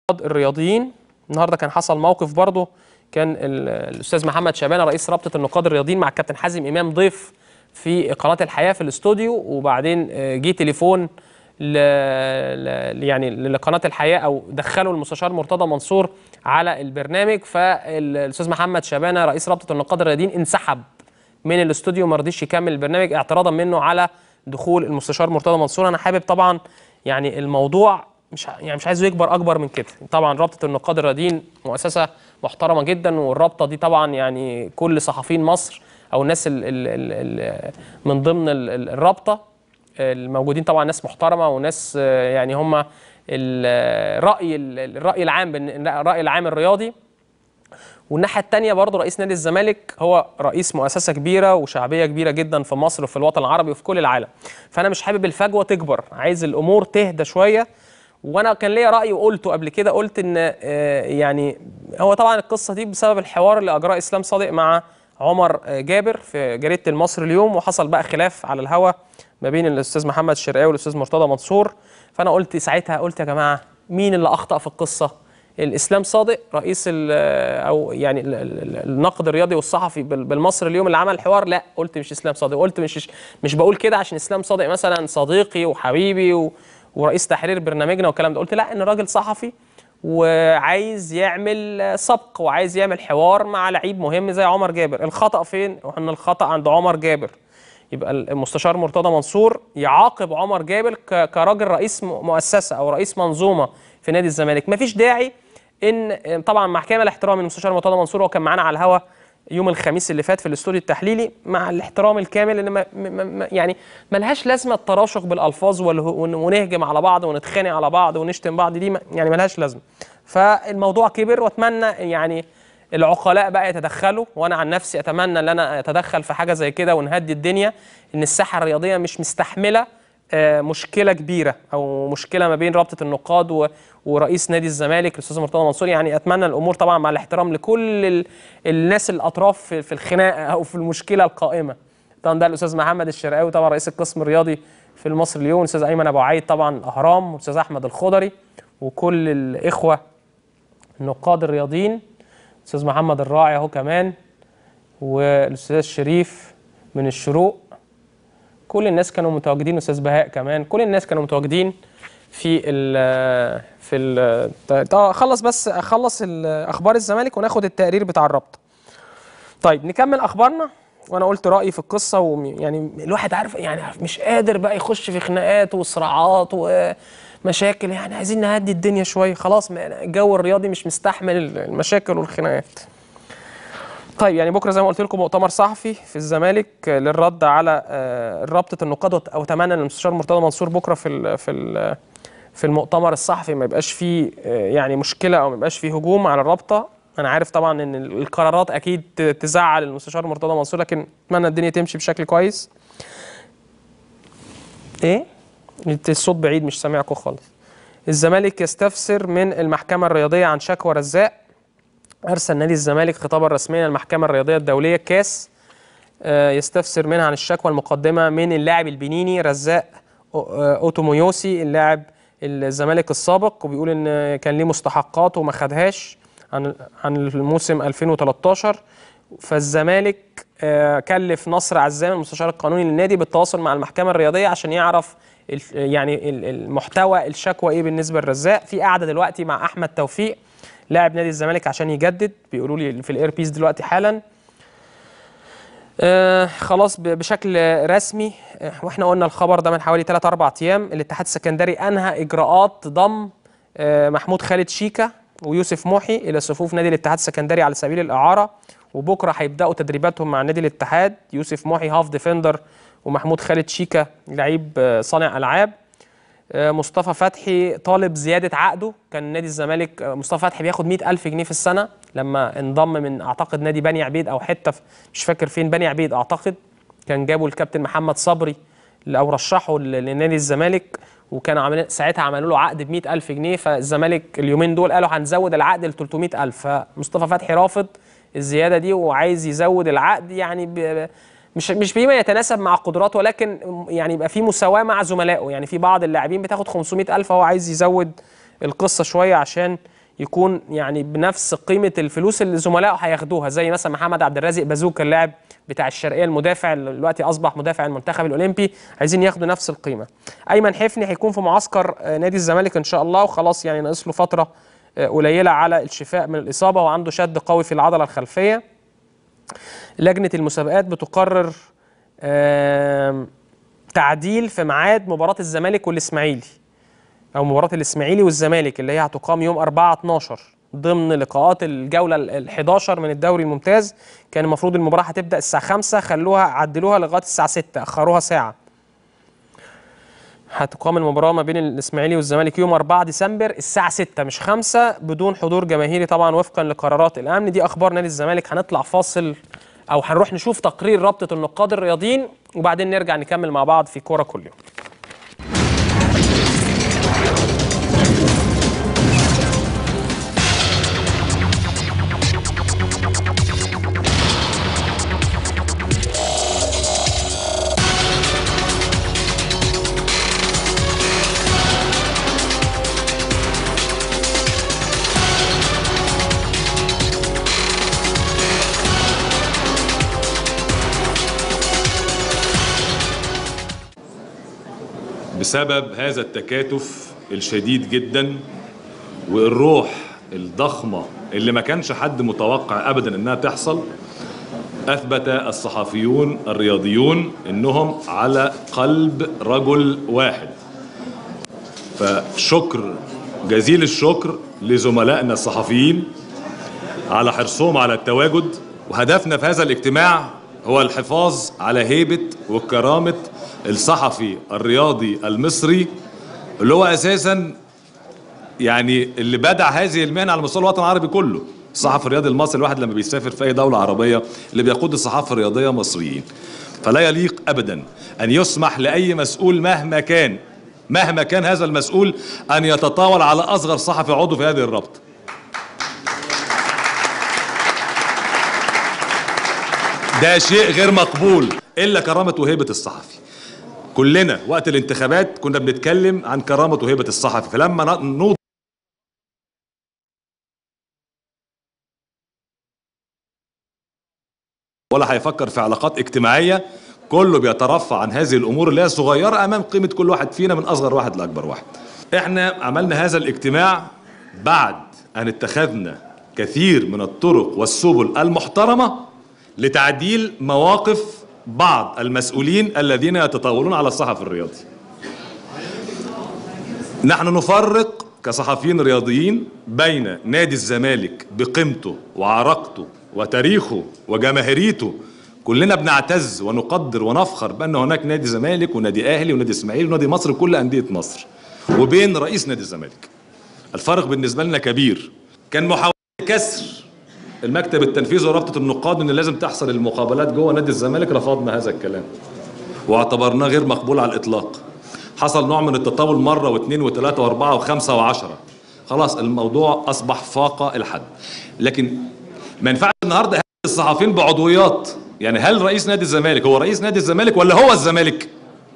الرياضيين النهارده كان حصل موقف برضه كان ال- الاستاذ محمد شعبان رئيس رابطه النقاد الرياضيين مع الكابتن حازم امام ضيف في قناه الحياه في الاستوديو وبعدين آه، جه تليفون ل... ل... يعني لقناه الحياه او دخلوا المستشار مرتضى منصور على البرنامج فالاستاذ محمد شعبان رئيس رابطه النقاد الرياضيين انسحب من الاستوديو ما رضيش يكمل البرنامج اعتراضا منه على دخول المستشار مرتضى منصور انا حابب طبعا يعني الموضوع مش ع- يعني مش عايزه يكبر اكبر من كده طبعا رابطه النقاد الرياضيين مؤسسه محترمه جدا والرابطه دي طبعا يعني كل صحفيين مصر او الناس ال ال ال ال من ضمن ال ال الرابطه الموجودين طبعا ناس محترمه وناس آه، يعني هم الراي ال- الراي العام بالن- الراي العام الرياضي والناحيه الثانيه برضه رئيس نادي الزمالك هو رئيس مؤسسه كبيره وشعبيه كبيره جدا في مصر وفي الوطن العربي وفي كل العالم فانا مش حابب الفجوه تكبر عايز الامور تهدى شويه وانا كان ليا راي وقلته قبل كده قلت ان آه، يعني هو طبعا القصه دي بسبب الحوار اللي اجراه اسلام صادق مع عمر آه، جابر في جريده المصري اليوم وحصل بقى خلاف على الهوا ما بين الاستاذ محمد الشرقاوي والاستاذ مرتضى منصور فانا قلت ساعتها قلت يا جماعه مين اللي اخطا في القصه الاسلام صادق رئيس ال- او يعني ال- ال- النقد الرياضي والصحفي بال- بالمصري اليوم اللي عمل الحوار لا قلت مش اسلام صادق قلت مش مش بقول كده عشان اسلام صادق مثلا صديقي وحبيبي و ورئيس تحرير برنامجنا والكلام ده قلت لا ان راجل صحفي وعايز يعمل سبق وعايز يعمل حوار مع لعيب مهم زي عمر جابر الخطا فين وان الخطا عند عمر جابر يبقى المستشار مرتضى منصور يعاقب عمر جابر ك- كراجل رئيس م- مؤسسه او رئيس منظومه في نادي الزمالك مفيش داعي ان طبعا مع كامل احترامي للمستشار مرتضى منصور هو كان معانا على الهوا يوم الخميس اللي فات في الاستوديو التحليلي مع الاحترام الكامل ان ما ما ما يعني ملهاش لازمه التراشق بالالفاظ والهو- ون- ونهجم على بعض ونتخانق على بعض ونشتم بعض دي ما- يعني ملهاش لازمه فالموضوع كبر واتمنى يعني العقلاء بقى يتدخلوا وانا عن نفسي اتمنى ان انا اتدخل في حاجه زي كده ونهدي الدنيا ان الساحه الرياضيه مش مستحمله آه، مشكله كبيره او مشكله ما بين رابطه النقاد و- ورئيس نادي الزمالك الاستاذ مرتضى منصور يعني اتمنى الامور طبعا مع الاحترام لكل ال- الناس الاطراف في في الخناقه او في المشكله القائمه طبعا ده الاستاذ محمد الشرقاوي طبعا رئيس القسم الرياضي في المصري اليوم الاستاذ ايمن ابو عيد طبعا الاهرام والاستاذ احمد الخضري وكل الاخوه النقاد الرياضيين الاستاذ محمد الراعي اهو كمان والاستاذ شريف من الشروق كل الناس كانوا متواجدين استاذ بهاء كمان كل الناس كانوا متواجدين في ال في ال طب خلص بس اخلص ال- اخبار الزمالك وناخد التقرير بتاع الرابطه طيب نكمل اخبارنا وانا قلت رايي في القصه ويعني الواحد عارف يعني مش قادر بقى يخش في خناقات وصراعات ومشاكل يعني عايزين نهدي الدنيا شويه خلاص ما- الجو الرياضي مش مستحمل المشاكل والخناقات طيب يعني بكره زي ما قلت لكم مؤتمر صحفي في الزمالك آه، للرد على آه، رابطه النقاد وت- واتمنى ان المستشار مرتضى منصور بكره في ال في ال في المؤتمر الصحفي ما يبقاش فيه آه، يعني مشكله او ما يبقاش فيه هجوم على الرابطه انا عارف طبعا ان ال- القرارات اكيد ت- تزعل المستشار مرتضى منصور لكن اتمنى الدنيا تمشي بشكل كويس ايه الصوت بعيد مش سامعكم خالص الزمالك يستفسر من المحكمه الرياضيه عن شكوى رزاق أرسل نادي الزمالك خطابا رسميا للمحكمة الرياضية الدولية كاس آه، يستفسر منها عن الشكوى المقدمة من اللاعب البنيني رزاق أو- آه، أوتومويوسي اللاعب الزمالك السابق وبيقول إن كان ليه مستحقات وما خدهاش عن عن الموسم 2013 فالزمالك آه، كلف نصر عزام المستشار القانوني للنادي بالتواصل مع المحكمة الرياضية عشان يعرف ال- يعني ال- المحتوى الشكوى ايه بالنسبة للرزاق في قاعدة دلوقتي مع أحمد توفيق لاعب نادي الزمالك عشان يجدد بيقولوا لي في الاير بيس دلوقتي حالا آه خلاص ب- بشكل رسمي آه واحنا قلنا الخبر ده من حوالي 3 4 ايام الاتحاد السكندري انهى اجراءات ضم آه محمود خالد شيكا ويوسف محي الى صفوف نادي الاتحاد السكندري على سبيل الاعاره وبكره هيبداوا تدريباتهم مع نادي الاتحاد يوسف محي هاف ديفندر ومحمود خالد شيكا لعيب آه، صانع العاب آه، مصطفى فتحي طالب زيادة عقده كان نادي الزمالك آه، مصطفى فتحي بياخد مئة ألف جنيه في السنة لما انضم من أعتقد نادي بني عبيد أو حتة في- مش فاكر فين بني عبيد أعتقد كان جابوا الكابتن محمد صبري أو رشحه ل- لنادي الزمالك وكانوا عاملين ساعتها عملوا له عقد ب 100000 جنيه فالزمالك اليومين دول قالوا هنزود العقد ل 300000 فمصطفى فتحي رافض الزيادة دي وعايز يزود العقد يعني ب- مش مش بما يتناسب مع قدراته ولكن يعني يبقى في مساواه مع زملائه يعني في بعض اللاعبين بتاخد 500000 هو عايز يزود القصه شويه عشان يكون يعني بنفس قيمه الفلوس اللي زملائه هياخدوها زي مثلا محمد عبد الرازق بازوكا اللاعب بتاع الشرقيه المدافع اللي دلوقتي اصبح مدافع المنتخب الاولمبي عايزين ياخدوا نفس القيمه ايمن حفني هيكون في معسكر آه، نادي الزمالك ان شاء الله وخلاص يعني ناقص له فتره آه، قليله على الشفاء من الاصابه وعنده شد قوي في العضله الخلفيه لجنه المسابقات بتقرر آم، تعديل في ميعاد مباراه الزمالك والاسماعيلي او مباراه الاسماعيلي والزمالك اللي هي هتقام يوم 4 12 ضمن لقاءات الجوله ال 11 من الدوري الممتاز كان المفروض المباراه هتبدا الساعه 5 خلوها عدلوها لغايه الساعه 6 اخروها ساعه هتقام المباراه ما بين الاسماعيلي والزمالك يوم 4 ديسمبر الساعه 6 مش 5 بدون حضور جماهيري طبعا وفقا لقرارات الامن دي اخبار نادي الزمالك هنطلع فاصل او هنروح نشوف تقرير رابطه النقاد الرياضيين وبعدين نرجع نكمل مع بعض في كوره كل يوم بسبب هذا التكاتف الشديد جدا والروح الضخمة اللي ما كانش حد متوقع أبدا إنها تحصل أثبت الصحفيون الرياضيون إنهم على قلب رجل واحد فشكر جزيل الشكر لزملائنا الصحفيين على حرصهم على التواجد وهدفنا في هذا الاجتماع هو الحفاظ على هيبة وكرامة الصحفي الرياضي المصري اللي هو أساسا يعني اللي بدع هذه المهنة على مستوى الوطن العربي كله الصحفي الرياضي المصري الواحد لما بيسافر في أي دولة عربية اللي بيقود الصحافة الرياضية مصريين فلا يليق أبدا أن يسمح لأي مسؤول مهما كان مهما كان هذا المسؤول أن يتطاول على أصغر صحفي عضو في هذه الرابطة ده شيء غير مقبول الا كرامه وهيبه الصحفي كلنا وقت الانتخابات كنا بنتكلم عن كرامه وهيبه الصحفي فلما ن- نوض ولا هيفكر في علاقات اجتماعيه كله بيترفع عن هذه الامور اللي هي صغيره امام قيمه كل واحد فينا من اصغر واحد لاكبر واحد احنا عملنا هذا الاجتماع بعد ان اتخذنا كثير من الطرق والسبل المحترمه لتعديل مواقف بعض المسؤولين الذين يتطاولون على الصحفي الرياضي نحن نفرق كصحفيين رياضيين بين نادي الزمالك بقيمته وعراقته وتاريخه وجماهيريته كلنا بنعتز ونقدر ونفخر بان هناك نادي زمالك ونادي اهلي ونادي اسماعيلي ونادي مصر كل انديه مصر وبين رئيس نادي الزمالك الفرق بالنسبه لنا كبير كان محاوله كسر المكتب التنفيذي ورابطه النقاد ان لازم تحصل المقابلات جوه نادي الزمالك رفضنا هذا الكلام واعتبرناه غير مقبول على الاطلاق حصل نوع من التطاول مره واثنين وثلاثه واربعه وخمسه وعشره خلاص الموضوع اصبح فاق الحد لكن ما ينفعش النهارده الصحفيين بعضويات يعني هل رئيس نادي الزمالك هو رئيس نادي الزمالك ولا هو الزمالك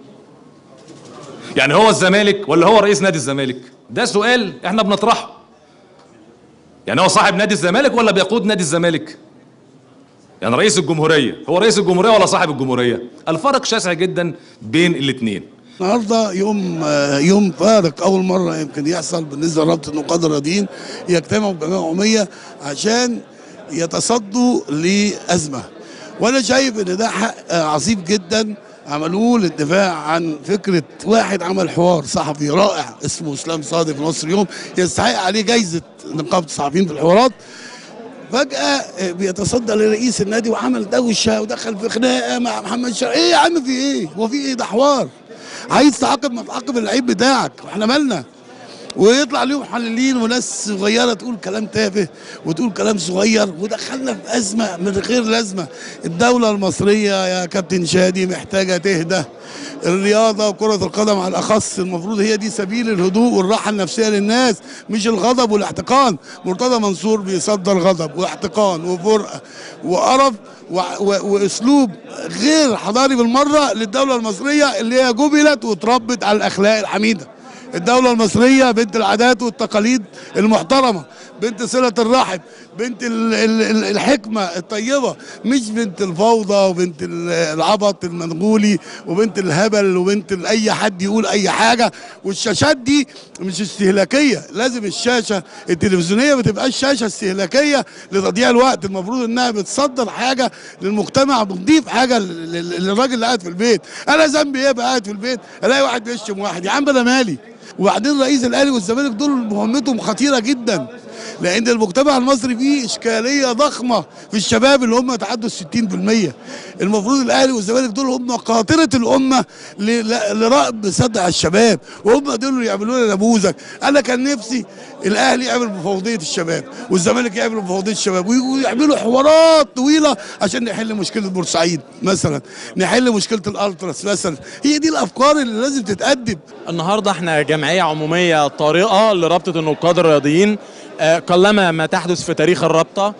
يعني هو الزمالك ولا هو رئيس نادي الزمالك ده سؤال احنا بنطرحه يعني هو صاحب نادي الزمالك ولا بيقود نادي الزمالك يعني رئيس الجمهورية هو رئيس الجمهورية ولا صاحب الجمهورية الفرق شاسع جدا بين الاثنين النهارده يوم آه، يوم فارق اول مره يمكن يحصل بالنسبه لرابطه النقاد الرياضيين يجتمعوا بجمعيه عموميه عشان يتصدوا لازمه وانا شايف ان ده حق آه، عظيم جدا عملوه للدفاع عن فكره واحد عمل حوار صحفي رائع اسمه اسلام صادق في مصر اليوم يستحق عليه جايزه نقابه الصحفيين في الحوارات فجأة بيتصدى لرئيس النادي وعمل دوشة ودخل في خناقة مع محمد شرقي ايه يا عم في ايه؟ هو في ايه ده حوار؟ عايز تعاقب ما تعاقب اللعيب بتاعك واحنا مالنا؟ ويطلع ليهم محللين وناس صغيرة تقول كلام تافه وتقول كلام صغير ودخلنا في أزمة من غير لازمة الدولة المصرية يا كابتن شادي محتاجة تهدى الرياضة وكرة القدم على الأخص المفروض هي دي سبيل الهدوء والراحة النفسية للناس مش الغضب والاحتقان مرتضى منصور بيصدر غضب واحتقان وفرقة وقرف و- و- واسلوب غير حضاري بالمره للدوله المصريه اللي هي جبلت واتربت على الاخلاق الحميده الدولة المصرية بنت العادات والتقاليد المحترمة بنت صلة الرحم بنت ال- ال- ال- الحكمة الطيبة مش بنت الفوضى وبنت ال- العبط المنغولي وبنت الهبل وبنت ال- أي حد يقول أي حاجة والشاشات دي مش استهلاكية لازم الشاشة التلفزيونية ما تبقاش شاشة استهلاكية لتضييع الوقت المفروض إنها بتصدر حاجة للمجتمع بتضيف حاجة لل- لل- للراجل اللي قاعد في البيت أنا ذنبي إيه بقى قاعد في البيت ألاقي واحد بيشتم واحد يا عم أنا مالي وبعدين رئيس الاهلي والزمالك دول مهمتهم خطيره جدا لان المجتمع المصري فيه اشكاليه ضخمه في الشباب اللي هم يتعدوا ال 60% المفروض الاهلي والزمالك دول هم قاطره الامه ل- ل- لرأب صدع الشباب وهم دول اللي يعملوا لنا نموذج انا كان نفسي الاهلي يعمل مفوضيه الشباب والزمالك يعمل مفوضيه الشباب ويجوا يعملوا حوارات طويله عشان نحل مشكله بورسعيد مثلا نحل مشكله الالتراس مثلا هي دي الافكار اللي لازم تتقدم النهارده احنا جمعيه عموميه طارئه لرابطه النقاد الرياضيين آه، قلما ما تحدث في تاريخ الرابطه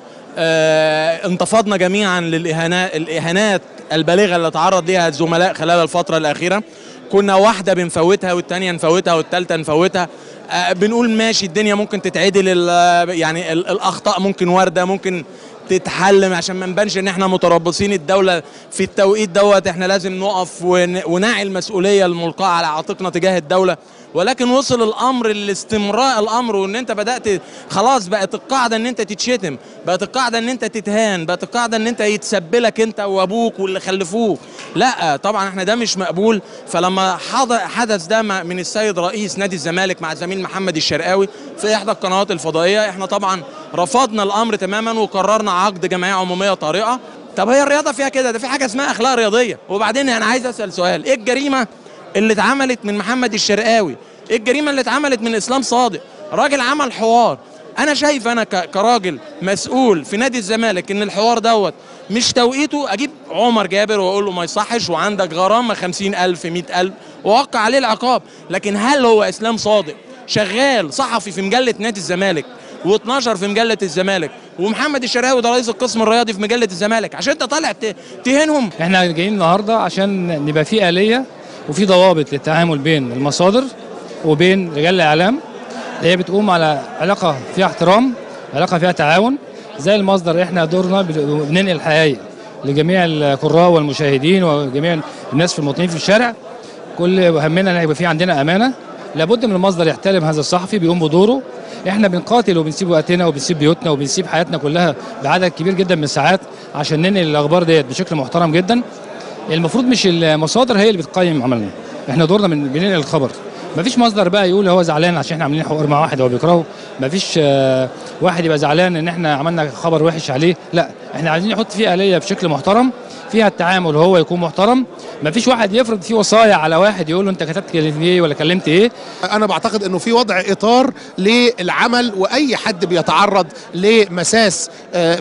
آه، انتفضنا جميعا للاهانات الاهانات البالغه اللي تعرض ليها الزملاء خلال الفتره الاخيره كنا واحده بنفوتها والتانيه نفوتها والتالته نفوتها آه، بنقول ماشي الدنيا ممكن تتعدل ال- يعني ال- الاخطاء ممكن وارده ممكن تتحل عشان ما نبانش ان احنا متربصين الدوله في التوقيت دوت احنا لازم نقف ون- ونعي المسؤوليه الملقاه على عاتقنا تجاه الدوله ولكن وصل الامر لاستمراء الامر وان انت بدات خلاص بقت القاعده ان انت تتشتم بقت القاعده ان انت تتهان بقت القاعده ان انت يتسبلك انت وابوك واللي خلفوك لا طبعا احنا ده مش مقبول فلما حض- حدث ده مع- من السيد رئيس نادي الزمالك مع الزميل محمد الشرقاوي في احدى القنوات الفضائيه احنا طبعا رفضنا الامر تماما وقررنا عقد جمعيه عموميه طارئه طب هي الرياضه فيها كده ده في حاجه اسمها اخلاق رياضيه وبعدين انا عايز اسال سؤال ايه الجريمه اللي اتعملت من محمد الشرقاوي ايه الجريمه اللي اتعملت من اسلام صادق راجل عمل حوار انا شايف انا ك- كراجل مسؤول في نادي الزمالك ان الحوار دوت مش توقيته اجيب عمر جابر واقول له ما يصحش وعندك غرامه 50000 100000 واوقع عليه العقاب لكن هل هو اسلام صادق شغال صحفي في مجله نادي الزمالك و12 في مجله الزمالك ومحمد الشرقاوي ده رئيس القسم الرياضي في مجله الزمالك عشان انت طالع ت- تهينهم احنا جايين النهارده عشان نبقى في آلية وفي ضوابط للتعامل بين المصادر وبين رجال الإعلام اللي هي بتقوم على علاقة فيها احترام علاقة فيها تعاون زي المصدر احنا دورنا بن- بننقل الحقائق لجميع القراء والمشاهدين وجميع الناس في المواطنين في الشارع كل همنا ان يبقى في عندنا امانه لابد من المصدر يحترم هذا الصحفي بيقوم بدوره احنا بنقاتل وبنسيب وقتنا وبنسيب بيوتنا وبنسيب حياتنا كلها بعدد كبير جدا من الساعات عشان ننقل الاخبار ديت بشكل محترم جدا المفروض مش المصادر هي اللي بتقيم عملنا احنا دورنا من بننقل الخبر مفيش مصدر بقى يقول هو زعلان عشان احنا عاملين حوار مع واحد هو بيكرهه مفيش آه، واحد يبقى زعلان ان احنا عملنا خبر وحش عليه لا احنا عايزين نحط فيه آلية بشكل محترم فيها التعامل هو يكون محترم مفيش واحد يفرض فيه وصايا على واحد يقول له انت كتبت ايه ولا كلمت ايه انا بعتقد انه في وضع اطار للعمل واي حد بيتعرض لمساس آه،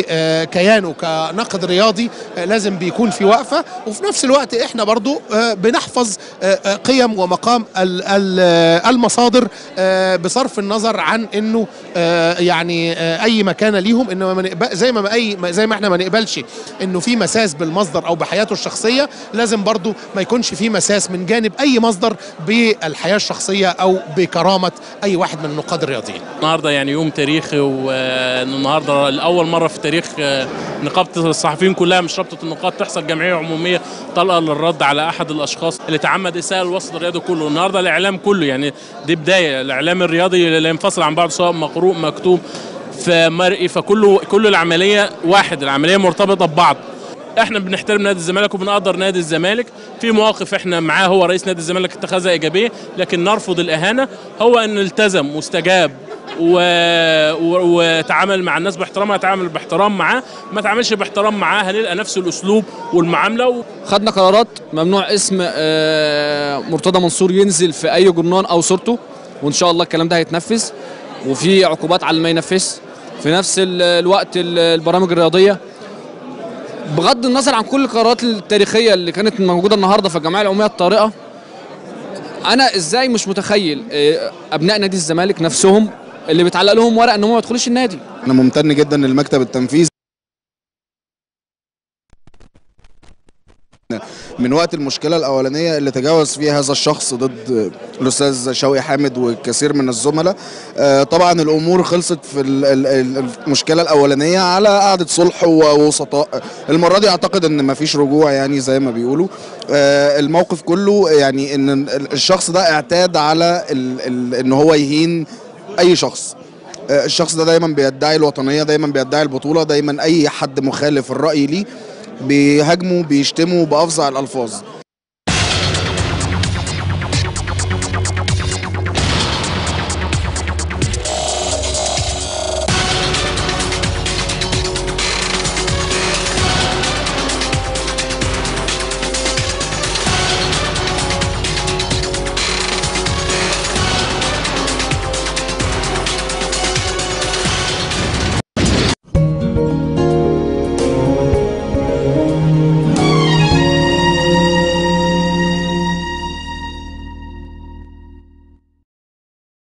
بكيانه كناقد رياضي آه، لازم بيكون في وقفه وفي نفس الوقت احنا برضو آه، بنحفظ آه، آه، قيم ومقام ال- ال- آه، المصادر آه، بصرف النظر عن انه آه، يعني آه، اي مكانه ليهم انه ما نقبل زي ما اي زي ما احنا ما نقبلش انه في مساس بالمصدر او بحياته الشخصيه لازم برضو ما يكونش في مساس من جانب اي مصدر بالحياه الشخصيه او بكرامه اي واحد من النقاد الرياضيين النهارده يعني يوم تاريخي والنهارده لاول مره في تاريخ آه، نقابه الصحفيين كلها مش رابطه النقاد تحصل جمعيه عموميه طلقه للرد على احد الاشخاص اللي تعمد اساءه الوسط الرياضي كله النهارده الاعلام كله يعني دي بدايه الاعلام الرياضي لا ينفصل عن بعض سواء مقروء مكتوب فمرئي فكله كل العمليه واحد العمليه مرتبطه ببعض احنا بنحترم نادي الزمالك وبنقدر نادي الزمالك في مواقف احنا معاه هو رئيس نادي الزمالك اتخذها ايجابيه لكن نرفض الاهانه هو ان التزم واستجاب و... و... وتعامل مع الناس باحترام هتعامل باحترام معاه ما تعاملش باحترام معاه هنلقى نفس الاسلوب والمعامله و... خدنا قرارات ممنوع اسم آه، مرتضى منصور ينزل في اي جرنان او صورته وان شاء الله الكلام ده هيتنفذ وفي عقوبات على اللي ما ينفذ في نفس ال- الوقت ال- البرامج الرياضيه بغض النظر عن كل القرارات التاريخيه اللي كانت موجوده النهارده في الجمعيه العموميه الطارئه انا ازاي مش متخيل آه، ابناء نادي الزمالك نفسهم اللي بيتعلق لهم ورق ان هم ما يدخلوش النادي انا ممتن جدا للمكتب التنفيذي من وقت المشكله الاولانيه اللي تجاوز فيها هذا الشخص ضد الاستاذ شوقي حامد وكثير من الزملاء آه، طبعا الامور خلصت في ال- ال- ال- المشكله الاولانيه على قعده صلح ووسطاء المره دي اعتقد ان مفيش رجوع يعني زي ما بيقولوا آه، الموقف كله يعني ان ال- الشخص ده اعتاد على ال- ال- ان هو يهين اي شخص آه، الشخص ده دايما بيدعي الوطنيه دايما بيدعي البطوله دايما اي حد مخالف الراي ليه بيهاجمه بيشتمه بافظع الالفاظ